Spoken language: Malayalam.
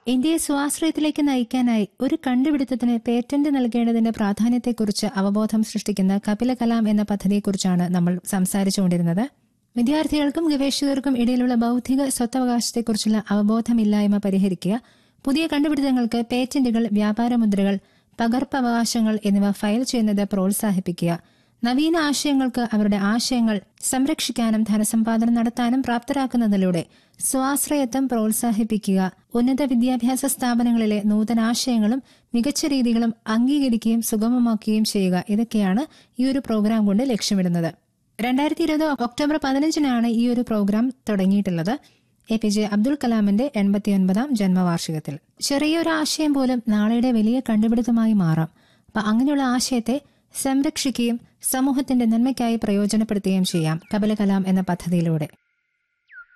ഇന്ത്യയെ സ്വാശ്രയത്തിലേക്ക് നയിക്കാനായി ഒരു കണ്ടുപിടുത്തത്തിന് പേറ്റന്റ് നൽകേണ്ടതിന്റെ പ്രാധാന്യത്തെക്കുറിച്ച് അവബോധം സൃഷ്ടിക്കുന്ന കപില കലാം എന്ന പദ്ധതിയെക്കുറിച്ചാണ് നമ്മൾ സംസാരിച്ചുകൊണ്ടിരുന്നത് വിദ്യാർത്ഥികൾക്കും ഗവേഷകർക്കും ഇടയിലുള്ള ബൗദ്ധിക സ്വത്തവകാശത്തെക്കുറിച്ചുള്ള അവബോധമില്ലായ്മ പരിഹരിക്കുക പുതിയ കണ്ടുപിടുത്തങ്ങൾക്ക് പേറ്റന്റുകൾ വ്യാപാരമുദ്രകൾ പകർപ്പവകാശങ്ങൾ എന്നിവ ഫയൽ ചെയ്യുന്നത് പ്രോത്സാഹിപ്പിക്കുക നവീന ആശയങ്ങൾക്ക് അവരുടെ ആശയങ്ങൾ സംരക്ഷിക്കാനും ധനസമ്പാദനം നടത്താനും പ്രാപ്തരാക്കുന്നതിലൂടെ സ്വാശ്രയത്വം പ്രോത്സാഹിപ്പിക്കുക ഉന്നത വിദ്യാഭ്യാസ സ്ഥാപനങ്ങളിലെ നൂതനാശയങ്ങളും മികച്ച രീതികളും അംഗീകരിക്കുകയും സുഗമമാക്കുകയും ചെയ്യുക ഇതൊക്കെയാണ് ഈ ഒരു പ്രോഗ്രാം കൊണ്ട് ലക്ഷ്യമിടുന്നത് രണ്ടായിരത്തി ഇരുപത് ഒക്ടോബർ പതിനഞ്ചിനാണ് ഈ ഒരു പ്രോഗ്രാം തുടങ്ങിയിട്ടുള്ളത് എ പി ജെ അബ്ദുൽ കലാമിന്റെ എൺപത്തിയൊൻപതാം ജന്മവാർഷികത്തിൽ ചെറിയൊരു ആശയം പോലും നാളെയുടെ വലിയ കണ്ടുപിടുത്തമായി മാറാം അപ്പൊ അങ്ങനെയുള്ള ആശയത്തെ സംരക്ഷിക്കുകയും സമൂഹത്തിന്റെ നന്മയ്ക്കായി പ്രയോജനപ്പെടുത്തുകയും ചെയ്യാം കപില കലാം എന്ന പദ്ധതിയിലൂടെ